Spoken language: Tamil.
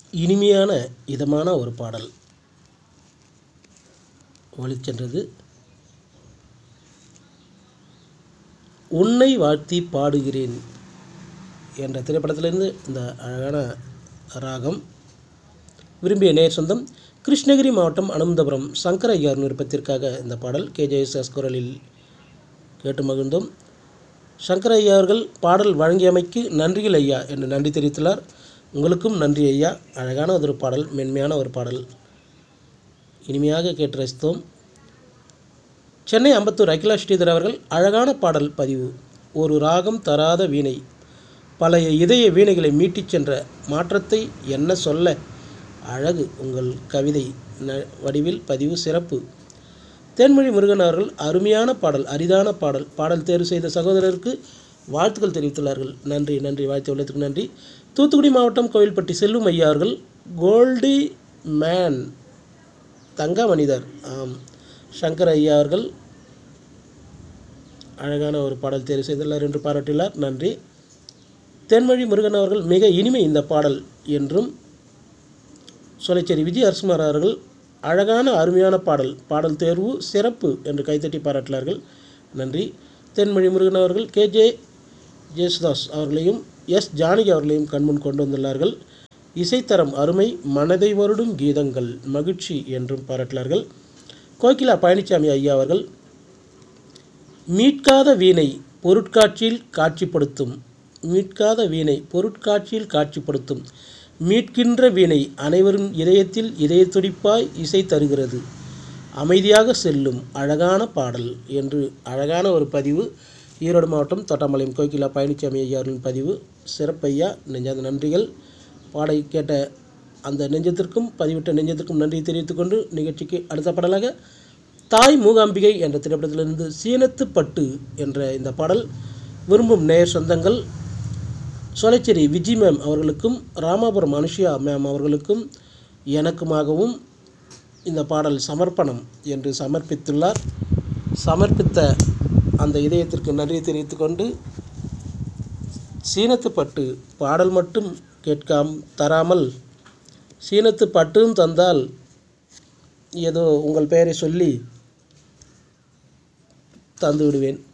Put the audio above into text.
இனிமையான இதமான ஒரு பாடல் ஒலிச்சென்றது உன்னை வாழ்த்தி பாடுகிறேன் என்ற திரைப்படத்திலிருந்து இந்த அழகான ராகம் விரும்பிய நேர் சொந்தம் கிருஷ்ணகிரி மாவட்டம் அனந்தபுரம் சங்கர ஐயார் விருப்பத்திற்காக இந்த பாடல் கே ஜெயசாஸ் குரலில் கேட்டு மகிழ்ந்தோம் சங்கர ஐயா அவர்கள் பாடல் வழங்கியமைக்கு நன்றிகள் ஐயா என்று நன்றி தெரிவித்துள்ளார் உங்களுக்கும் நன்றி ஐயா அழகான ஒரு பாடல் மென்மையான ஒரு பாடல் இனிமையாக கேட்டு ரசித்தோம் சென்னை அம்பத்தூர் அகிலா ஸ்ரீதர் அவர்கள் அழகான பாடல் பதிவு ஒரு ராகம் தராத வீணை பழைய இதய வீணைகளை மீட்டிச் சென்ற மாற்றத்தை என்ன சொல்ல அழகு உங்கள் கவிதை ந வடிவில் பதிவு சிறப்பு தேன்மொழி முருகன் அவர்கள் அருமையான பாடல் அரிதான பாடல் பாடல் தேர்வு செய்த சகோதரருக்கு வாழ்த்துக்கள் தெரிவித்துள்ளார்கள் நன்றி நன்றி வாழ்த்து உள்ளத்துக்கு நன்றி தூத்துக்குடி மாவட்டம் கோவில்பட்டி செல்லும் ஐயா அவர்கள் கோல்டி மேன் தங்க மனிதர் ஆம் சங்கர் ஐயா அவர்கள் அழகான ஒரு பாடல் தேர்வு செய்துள்ளார் என்று பாராட்டியுள்ளார் நன்றி தென்மொழி முருகன் அவர்கள் மிக இனிமை இந்த பாடல் என்றும் சொலைச்சேரி விஜய் அரசுமார் அவர்கள் அழகான அருமையான பாடல் பாடல் தேர்வு சிறப்பு என்று கைத்தட்டி பாராட்டினார்கள் நன்றி தென்மொழி முருகன் அவர்கள் கேஜே ஜேசுதாஸ் அவர்களையும் எஸ் ஜானகி அவர்களையும் கண்முன் கொண்டு வந்துள்ளார்கள் இசைத்தரம் அருமை மனதை வருடும் கீதங்கள் மகிழ்ச்சி என்றும் பாராட்டினார்கள் கோகிலா பழனிசாமி ஐயா அவர்கள் மீட்காத வீணை பொருட்காட்சியில் காட்சிப்படுத்தும் மீட்காத வீணை பொருட்காட்சியில் காட்சிப்படுத்தும் மீட்கின்ற வீணை அனைவரும் இதயத்தில் இதய துடிப்பாய் இசை தருகிறது அமைதியாக செல்லும் அழகான பாடல் என்று அழகான ஒரு பதிவு ஈரோடு மாவட்டம் தொட்டாம்பாளையம் கோகிலா பழனிசாமி ஐயா அவர்களின் பதிவு சிறப்பையா நெஞ்சாத நன்றிகள் பாடை கேட்ட அந்த நெஞ்சத்திற்கும் பதிவிட்ட நெஞ்சத்திற்கும் நன்றி தெரிவித்துக்கொண்டு நிகழ்ச்சிக்கு அடுத்த பாடலாக தாய் மூகாம்பிகை என்ற திரைப்படத்திலிருந்து சீனத்து பட்டு என்ற இந்த பாடல் விரும்பும் நேயர் சொந்தங்கள் சோலைச்சேரி விஜி மேம் அவர்களுக்கும் ராமாபுரம் அனுஷியா மேம் அவர்களுக்கும் எனக்குமாகவும் இந்த பாடல் சமர்ப்பணம் என்று சமர்ப்பித்துள்ளார் சமர்ப்பித்த அந்த இதயத்திற்கு நன்றி தெரிவித்துக்கொண்டு சீனத்து பட்டு பாடல் மட்டும் கேட்காம் தராமல் சீனத்து பட்டும் தந்தால் ஏதோ உங்கள் பெயரை சொல்லி தந்து விடுவேன்